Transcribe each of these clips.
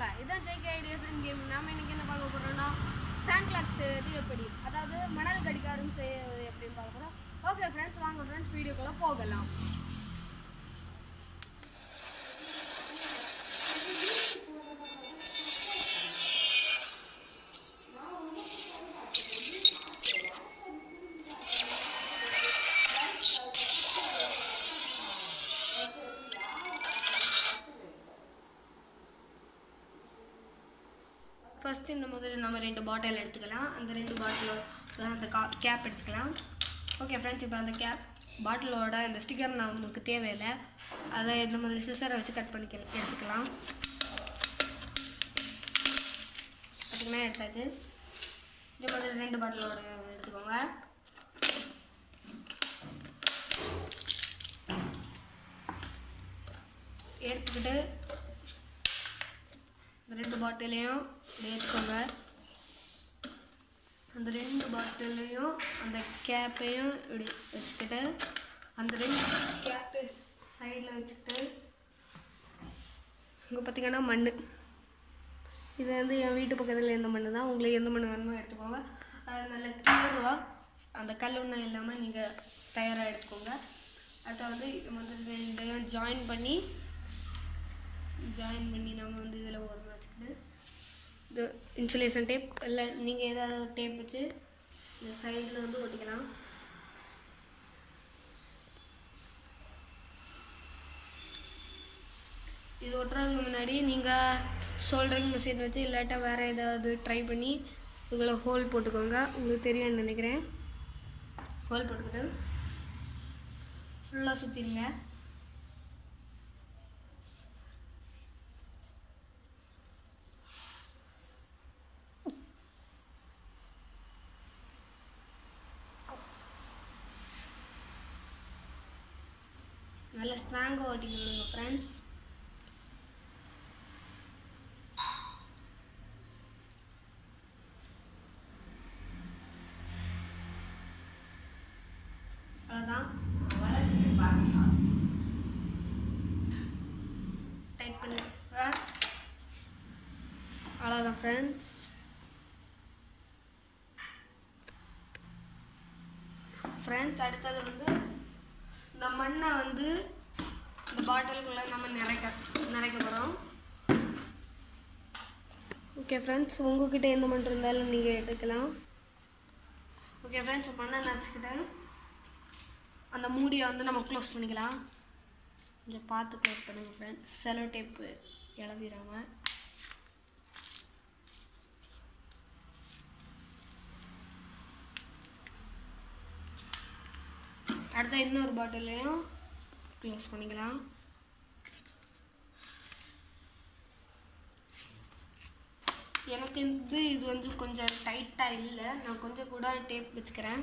இதான் JK ideas game நாம இன்னைக்கு என்ன பார்க்க போறோம்னா சாண்ட் கிளாக்ஸ் இது எப்படி அதாவது மணல் கடிகாரம் செய்யறது எப்படின்னு பார்க்க போறோம் ஓகே ஃப்ரெண்ட்ஸ் வாங்க ஃப்ரெண்ட்ஸ் வீடியோக்குள்ள போகலாம் ஃபர்ஸ்ட் இந்த முதல்ல நம்ம ரெண்டு பாட்டில் எடுத்துக்கலாம் அந்த ரெண்டு பாட்டிலோட அந்த கா கேப் எடுத்துக்கலாம் ஓகே ஃப்ரெண்ட்ஸ் இப்போ அந்த கேப் பாட்டிலோட இந்த ஸ்டிக்கர் நமக்கு தேவையில்லை அதை நம்ம சிசரை வச்சு கட் பண்ணி எடுத்துக்கலாம் பார்த்தீங்கன்னா எடுத்தாச்சு இதே மாதிரி ரெண்டு பாட்டிலோட எடுத்துக்கோங்க எடுத்துக்கிட்டு இந்த ரெண்டு பாட்டிலையும் இப்படி எடுத்துக்கோங்க அந்த ரெண்டு பாட்டிலையும் அந்த கேப்பையும் இப்படி வச்சுக்கிட்டு அந்த ரெண்டு கேப்பை சைடில் வச்சுக்கிட்டு இங்கே பார்த்தீங்கன்னா மண் இது வந்து என் வீட்டு பக்கத்தில் இருந்த மண் தான் உங்களுக்கு எந்த மண் வேணுமோ எடுத்துக்கோங்க அது நல்ல கிளியராக அந்த கல் ஒன்றும் இல்லாமல் நீங்கள் தயாராக எடுத்துக்கோங்க அதை வந்து இது வந்து ரெண்டையும் ஜாயின் பண்ணி ஜாயின் பண்ணி நம்ம வந்து இதில் ஒரு வச்சுக்கிட்டு இது இன்சுலேஷன் டேப் இல்லை நீங்கள் ஏதாவது டேப் வச்சு இந்த சைடில் வந்து ஒட்டிக்கலாம் இது ஒட்டுறதுக்கு முன்னாடி நீங்கள் சோல்டரிங் மிஷின் வச்சு இல்லாட்டா வேறு ஏதாவது ட்ரை பண்ணி இதில் ஹோல் போட்டுக்கோங்க உங்களுக்கு தெரியும்னு நினைக்கிறேன் ஹோல் போட்டுக்கிட்டு ஃபுல்லாக சுற்றிடுங்க நல்ல ஸ்ட்ராங்காக ஓட்டிக்கணுங்க ஃப்ரெண்ட்ஸ் அவ்வளோதான் டைட் பண்ணி அவ்வளோதான் ஃப்ரெண்ட்ஸ் ஃப்ரெண்ட்ஸ் அடுத்தது வந்து இந்த மண்ணை வந்து இந்த பாட்டிலுக்குள்ளே நம்ம நிறைக்க நிறைக்க போகிறோம் ஓகே ஃப்ரெண்ட்ஸ் உங்ககிட்ட எந்த மண் இருந்தாலும் நீங்கள் எடுக்கலாம் ஓகே ஃப்ரெண்ட்ஸ் மண்ணை நினச்சிக்கிட்டு அந்த மூடியை வந்து நம்ம க்ளோஸ் பண்ணிக்கலாம் இங்கே பார்த்து க்ளோஸ் பண்ணுங்கள் ஃப்ரெண்ட்ஸ் செலோ டேப்பு இழந்திடாம அடுத்த இன்னொரு பாட்டிலையும் க்ளோஸ் பண்ணிக்கலாம் எனக்கு வந்து இது வந்து கொஞ்சம் டைட்டாக இல்லை நான் கொஞ்சம் கூட டேப் வச்சுக்கிறேன்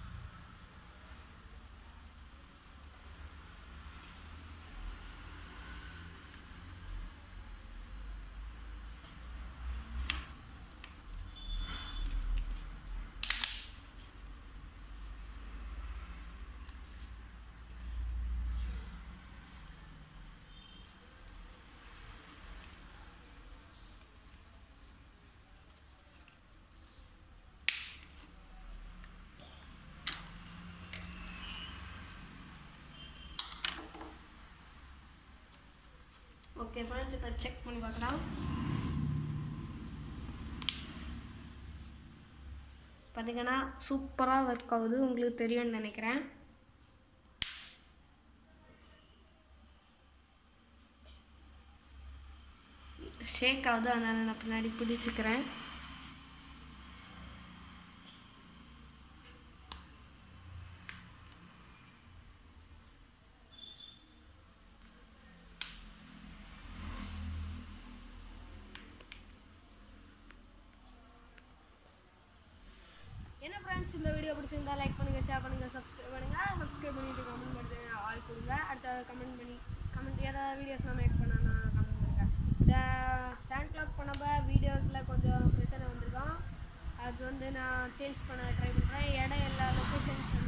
ஓகே ஃப்ரெண்ட்ஸ் இப்போ செக் பண்ணி பார்க்கலாம் பார்த்தீங்கன்னா சூப்பராக ஒர்க் ஆகுது உங்களுக்கு தெரியும்னு நினைக்கிறேன் ஷேக் ஆகுது அதனால் நான் பின்னாடி பிடிச்சிக்கிறேன் என்ன ஃப்ரெண்ட்ஸ் இந்த வீடியோ பிடிச்சிருந்தா லைக் பண்ணுங்க ஷேர் பண்ணுங்க சப்ஸ்கிரைப் பண்ணுங்க சப்ஸ்கிரைப் பண்ணிட்டு கமெண்ட் பண்ணுங்க ஆள் கொடுங்க அடுத்த கமெண்ட் பண்ணி கமெண்ட் ஏதாவது வீடியோஸ் நான் மேக் பண்ணா கமெண்ட் பண்ணுங்க இந்த சாண்ட் கிளாக் பண்ணப்ப வீடியோஸில் கொஞ்சம் பிரச்சனை வந்திருக்கும் அது வந்து நான் சேஞ்ச் பண்ண ட்ரை பண்ணுறேன் இடம் எல்லா லொக்கேஷன்ஸ்